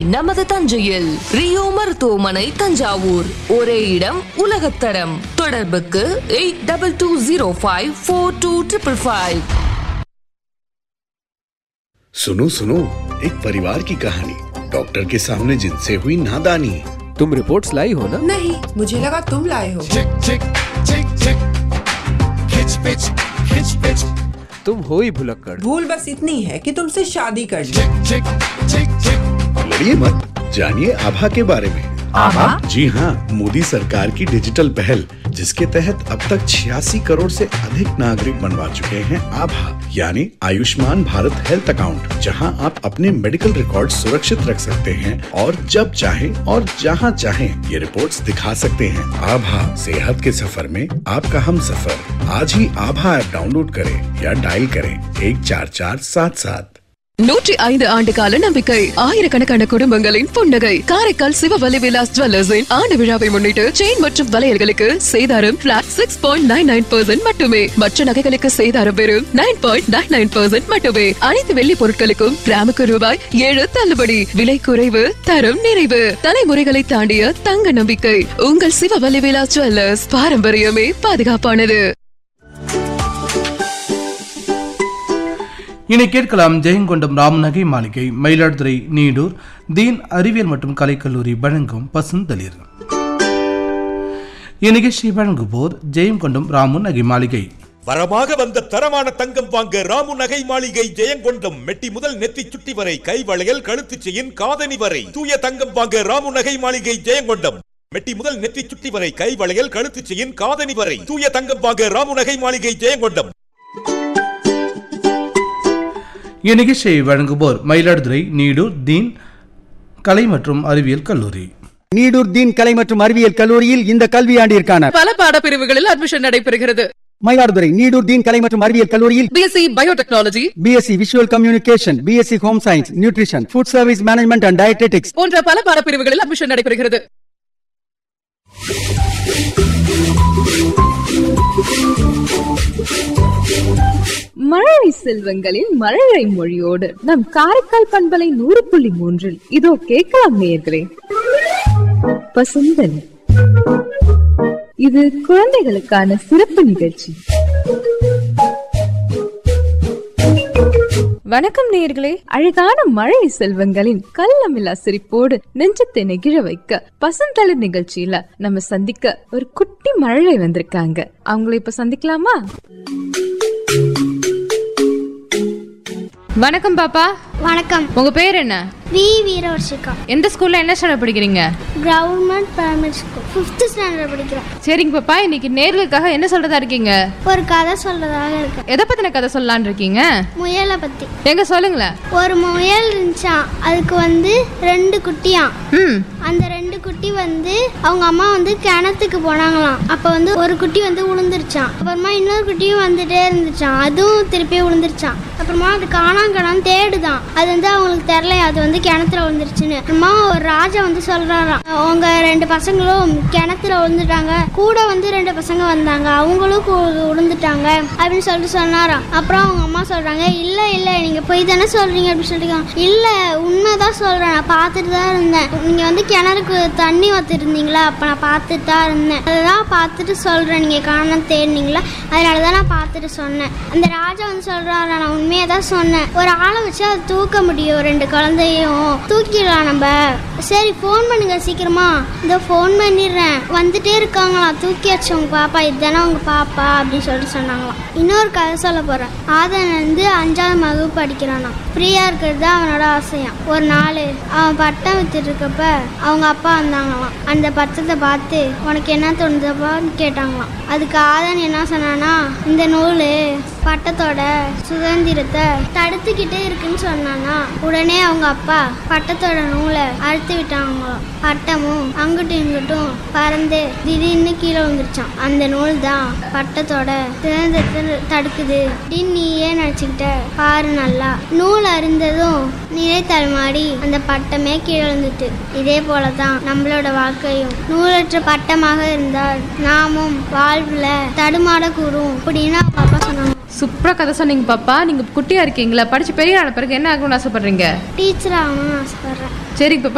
நமது தஞ்சையில் ரியோ மருத்துவமனை தஞ்சாவூர் ஒரே இடம் உலகத்தரம் தொடர்புக்கு eight double two zero five four two triple five सुनो सुनो एक परिवार की कहानी डॉक्टर के सामने जिनसे हुई नादानी तुम रिपोर्ट्स लाई हो ना नहीं मुझे लगा तुम लाए हो तुम हो ही भुलक्कड़ भूल बस इतनी है कि तुमसे शादी कर ली लड़िए मत जानिए आभा के बारे में आभा? जी हाँ मोदी सरकार की डिजिटल पहल जिसके तहत अब तक छियासी करोड़ से अधिक नागरिक बनवा चुके हैं आभा यानी आयुष्मान भारत हेल्थ अकाउंट जहां आप अपने मेडिकल रिकॉर्ड सुरक्षित रख सकते हैं और जब चाहें और जहां चाहें ये रिपोर्ट्स दिखा सकते हैं आभा सेहत के सफर में आपका हम सफर आज ही आभा ऐप डाउनलोड करें या डायल करें एक चार चार सात सात நூற்றி ஐந்து ஆண்டு கால நம்பிக்கை ஆயிரக்கணக்கான குடும்பங்களின் புன்னகை காரைக்கால் சிவவலி விலாஸ் ஜுவல்லர்ஸின் ஆண்டு விழாவை முன்னிட்டு செயின் மற்றும் வளையல்களுக்கு சேதாரம் flat six point nine nine percent மட்டுமே மற்ற நகைகளுக்கு சேதாரம் வெறும் nine point nine nine percent மட்டுமே அனைத்து வெள்ளி பொருட்களுக்கும் கிராமுக்கு ரூபாய் ஏழு தள்ளுபடி விலை குறைவு தரம் நிறைவு தலைமுறைகளை தாண்டிய தங்க நம்பிக்கை உங்கள் சிவவலி விலாஸ் ஜுவல்லர்ஸ் பாரம்பரியமே பாதுகாப்பானது இனி கேட்கலாம் ஜெயங்கொண்டம் ராமநகை மாளிகை மயிலாடுதுறை நீடூர் தீன் அறிவியல் மற்றும் கலைக்கல்லூரி வழங்கும் பசுந்தளிர் இந்நிகழ்ச்சி வழங்குவோர் ஜெயங்கொண்டம் ராமு நகை மாளிகை வரமாக வந்த தரமான தங்கம் வாங்க ராமு நகை மாளிகை ஜெயங்கொண்டம் மெட்டி முதல் நெத்தி சுட்டி வரை கை வளையல் கழுத்து செயின் காதணி வரை தூய தங்கம் வாங்க ராமு நகை மாளிகை ஜெயங்கொண்டம் மெட்டி முதல் நெத்தி சுட்டி வரை கை வளையல் கழுத்து செயின் காதணி வரை தூய தங்கம் வாங்க ராமு நகை மாளிகை ஜெயங்கொண்டம் இந்நிகழ்ச்சியை வழங்குவோர் மயிலாடுதுறை நீடூர் தீன் கலை மற்றும் அறிவியல் கல்லூரி நீடூர் தீன் கலை மற்றும் அறிவியல் கல்லூரியில் இந்த கல்வியாண்டிற்கான பல பாடப்பிரிவுகளில் அட்மிஷன் நடைபெறுகிறது மயிலாடுதுறை நீடூர் தீன் கலை மற்றும் அறிவியல் கல்லூரியில் BSc biotechnology BSc visual communication BSc home science nutrition food service management and dietetics போன்ற பல பாடப்பிரிவுகளில் அட்மிஷன் நடைபெறுகிறது மழலை செல்வங்களின் மழலை மொழியோடு நம் காரைக்கால் பண்பலை நூறு புள்ளி மூன்றில் இதோ கேட்கலாம் நேயர்களே பசுந்தன் இது குழந்தைகளுக்கான சிறப்பு நிகழ்ச்சி வணக்கம் நேயர்களே அழகான மழை செல்வங்களின் கள்ளமில்லா சிரிப்போடு நெஞ்சத்தை நெகிழ வைக்க பசுந்தளிர் நிகழ்ச்சியில நம்ம சந்திக்க ஒரு குட்டி மழலை வந்திருக்காங்க அவங்கள இப்ப சந்திக்கலாமா வணக்கம் பாப்பா வணக்கம் உங்க பேர் என்ன வி வீரவர்ஷிகா எந்த ஸ்கூல்ல என்ன ஸ்டாண்டர்ட் படிக்கிறீங்க government primary school fifth standard படிக்கிறோம் சரிங்க பாப்பா இன்னைக்கு நேர்களுக்காக என்ன சொல்றதா இருக்கீங்க ஒரு கதை சொல்றதாக இருக்கு எதை பத்தின கதை சொல்லலாம்னு இருக்கீங்க முயலை பத்தி எங்க சொல்லுங்களேன் ஒரு முயல் இருந்துச்சான் அதுக்கு வந்து ரெண்டு குட்டியாம் ம் அந்த ரெண்டு குட்டி வந்து அவங்க அம்மா வந்து கிணத்துக்கு போனாங்களாம் அப்ப வந்து ஒரு குட்டி வந்து விழுந்துருச்சான் அப்புறமா இன்னொரு குட்டியும் வந்துட்டே இருந்துச்சான் அதுவும் திருப்பி விழுந்துருச்சான் அப்புறமா அது காணாங்கடான்னு தேடுதான் அது வந்து அவங்களுக்கு தெரியல அது வந்து கிணத்துல விழுந்துருச்சுன்னு அப்புறமா ஒரு ராஜா வந்து சொல்றாராம் அவங்க ரெண்டு பசங்களும் கிணத்துல விழுந்துட்டாங்க கூட வந்து ரெண்டு பசங்க வந்தாங்க அவங்களும் கு- விழுந்துட்டாங்க அப்படின்னு சொல்லிட்டு சொன்னாராம் அப்புறம் அவங்க அம்மா சொல்றாங்க இல்ல இல்ல நீங்க போய் தானே சொல்றீங்க அப்படின்னு சொல்லிட்டு இல்ல உண்மைதான் சொல்றேன் நான் பார்த்துட்டு தான் இருந்தேன் நீங்க வந்து கிணறுக்கு தண்ணி ஊத்திருந்தீங்களா அப்ப நான் பார்த்துட்டு தான் இருந்தேன் அதுதான் பார்த்துட்டு சொல்றேன் நீங்க காண தேடினீங்களா அதனால தான் நான் பார்த்துட்டு சொன்னேன் அந்த ராஜா வந்து சொல்றாரு நான் உண்மையை தான் சொன்னேன் ஒரு ஆளை வச்சு அதை தூக்க முடியும் ரெண்டு குழந்தையும் தூக்கிடலாம் நம்ம சரி ஃபோன் பண்ணுங்க சீக்கிரமா இந்த ஃபோன் பண்ணிடுறேன் வந்துட்டே இருக்காங்களாம் தூக்கி வச்சு உங்க பாப்பா இதுதானே உங்க பாப்பா அப்படின்னு சொல்லிட்டு சொன்னாங்களாம் இன்னொரு கதை சொல்ல போறேன் ஆதன் வந்து அஞ்சாவது வகுப்பு படிக்கிறானாம் ஃப்ரீயா இருக்கிறது தான் அவனோட ஆசையாம் ஒரு நாள் அவன் பட்டம் வித்துட்டு இருக்கப்ப அவங்க அப்பா வந்தாங்களாம் அந்த பட்டத்தை பார்த்து உனக்கு என்ன தோணுதப்பான்னு கேட்டாங்களாம் அதுக்கு ஆதன் என்ன சொன்னானா இந்த நூல் பட்டத்தோட சுதந்திரத்தை தடுத்துக்கிட்டே இருக்குன்னு சொன்னானா உடனே அவங்க அப்பா பட்டத்தோட நூலை அறுத்து விட்டாங்களாம் பட்டமும் அங்கிட்டும் இங்கிட்டும் பறந்து திடீர்னு கீழே விழுந்துருச்சான் அந்த நூல் தான் பட்டத்தோட சுதந்திரத்தை தடுக்குது அப்படின்னு நீயே நினச்சிக்கிட்ட பாரு நல்லா நூல் அருந்ததும் நிலை தடுமாறி அந்த பட்டமே கீழே விழுந்துட்டு இதே போல தான் நம்மளோட வாழ்க்கையும் நூலற்ற பட்டமாக இருந்தால் நாமும் வாழ்வுல தடுமாறக்கூடும் அப்படின்னு அவங்க அப்பா சொன்னாங்க சூப்பரா கதை சொன்னீங்க பாப்பா நீங்க குட்டியா இருக்கீங்களா படிச்சு பெரிய ஆன பிறகு என்ன ஆகணும்னு ஆசைப்படுறீங்க டீச்சர் ஆகணும்னு ஆசைப்படுறேன் சரி பாப்பா